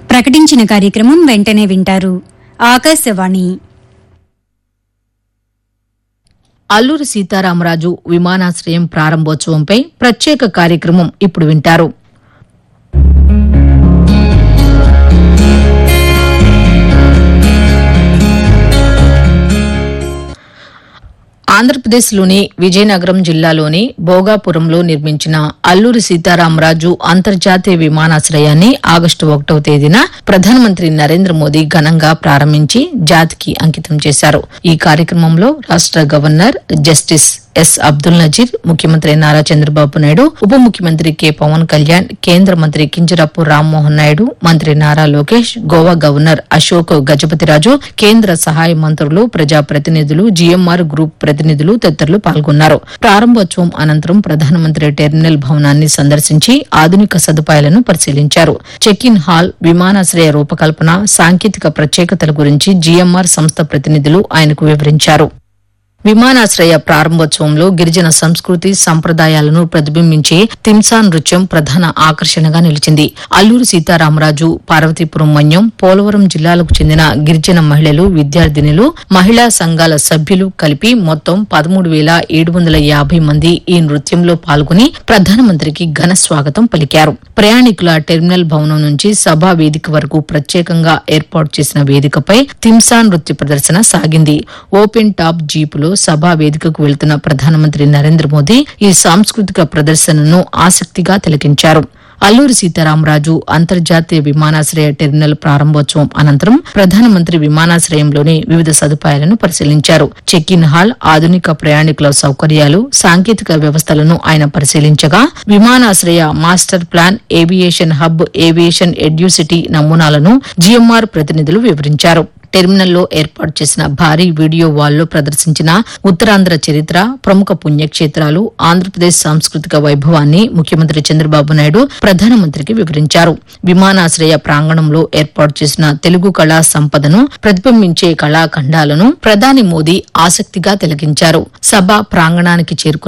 ప్రకటించిన కార్యక్రమం వెంటనే వింటారు ఆకాశవాణి అల్లూరి సీతారామరాజు విమానాశ్రయం ప్రారంభోత్సవంపై ప్రత్యేక కార్యక్రమం ఇప్పుడు వింటారు ఆంధ్రప్రదేశ్లోని విజయనగరం జిల్లాలోని భోగాపురంలో నిర్మించిన అల్లూరి సీతారామరాజు అంతర్జాతీయ విమానాశ్రయాన్ని ఆగస్టు ఒకటవ తేదీన ప్రధానమంత్రి నరేంద్ర మోదీ ఘనంగా ప్రారంభించి జాతికి అంకితం చేశారు ఈ కార్యక్రమంలో రాష్ట governor Justice S Abdul Nazeer ముఖ్యమంత్రి నారా చంద్రబాబు నాయుడు ఉప ముఖ్యమంత్రి కె పవన్ కళ్యాణ్ కేంద్ర మంత్రి కింజరాపు రామ్మోహన్ నాయుడు మంత్రి నారా లోకేష్ గోవా గవర్నర్ అశోక్ గజపతిరాజు కేంద్ర సహాయ మంత్రులు ప్రజాప్రతినిధులు జీఎంఆర్ గ్రూప్ ప్రతినిధులు తదితరులు పాల్గొన్నారు ప్రారంభోత్సవం అనంతరం ప్రధానమంత్రి టెర్మినల్ భవనాన్ని సందర్శించి ఆధునిక సదుపాయాలను పరిశీలించారు చెక్ ఇన్ హాల్ విమానాశ్రయ రూపకల్పన సాంకేతిక ప్రత్యేకతల గురించి జీఎంఆర్ సంస్థ ప్రతినిధులు ఆయనకు వివరించారు విమానాశ్రయ ప్రారంభోత్సవంలో గిరిజన సంస్కృతి సంప్రదాయాలను ప్రతిబింబించే తింసా నృత్యం ప్రధాన ఆకర్షణగా నిలిచింది అల్లూరి సీతారామరాజు పార్వతీపురం మన్యం పోలవరం జిల్లాలకు చెందిన గిరిజన మహిళలు విద్యార్థినులు మహిళా సంఘాల సభ్యులు కలిపి మొత్తం పదమూడు వేల ఏడు వందల యాభై మంది ఈ నృత్యంలో పాల్గొని ప్రధానమంత్రికి ఘన స్వాగతం పలికారు ప్రయాణికుల టెర్మినల్ భవనం నుంచి సభా వేదిక వరకు ప్రత్యేకంగా ఏర్పాటు చేసిన వేదికపై తింసా నృత్య ప్రదర్శన సాగింది ఓపెన్ టాప్ జీపులో సభా వేదికకు వెళ్తున్న ప్రధానమంత్రి నరేంద్ర మోదీ ఈ సాంస్కృతిక ప్రదర్శనను ఆసక్తిగా తిలకించారు అల్లూరి సీతారామరాజు అంతర్జాతీయ విమానాశ్రయ టెర్మినల్ ప్రారంభోత్సవం అనంతరం ప్రధానమంత్రి విమానాశ్రయంలోని వివిధ సదుపాయాలను పరిశీలించారు చెక్ ఇన్ హాల్ ఆధునిక ప్రయాణికుల సౌకర్యాలు సాంకేతిక వ్యవస్థలను ఆయన పరిశీలించగా విమానాశ్రయ master plan aviation hub aviation Educity నమూనాలను జీఎంఆర్ ప్రతినిధులు వివరించారు టెర్మినల్లో ఏర్పాటు చేసిన భారీ వీడియో వాల్లో ప్రదర్శించిన ఉత్తరాంధ్ర చరిత్ర ప్రముఖ పుణ్యక్షేత్రాలు ఆంధ్రప్రదేశ్ సాంస్కృతిక వైభవాన్ని ముఖ్యమంత్రి చంద్రబాబు నాయుడు ప్రధానమంత్రికి వివరించారు విమానాశ్రయ ప్రాంగణంలో ఏర్పాటు చేసిన తెలుగు కళా సంపదను ప్రతిబింబించే కళాఖండాలను ప్రధాని మోదీ ఆసక్తిగా తిలకించారు సభ ప్రాంగణానికి చేరుకున్న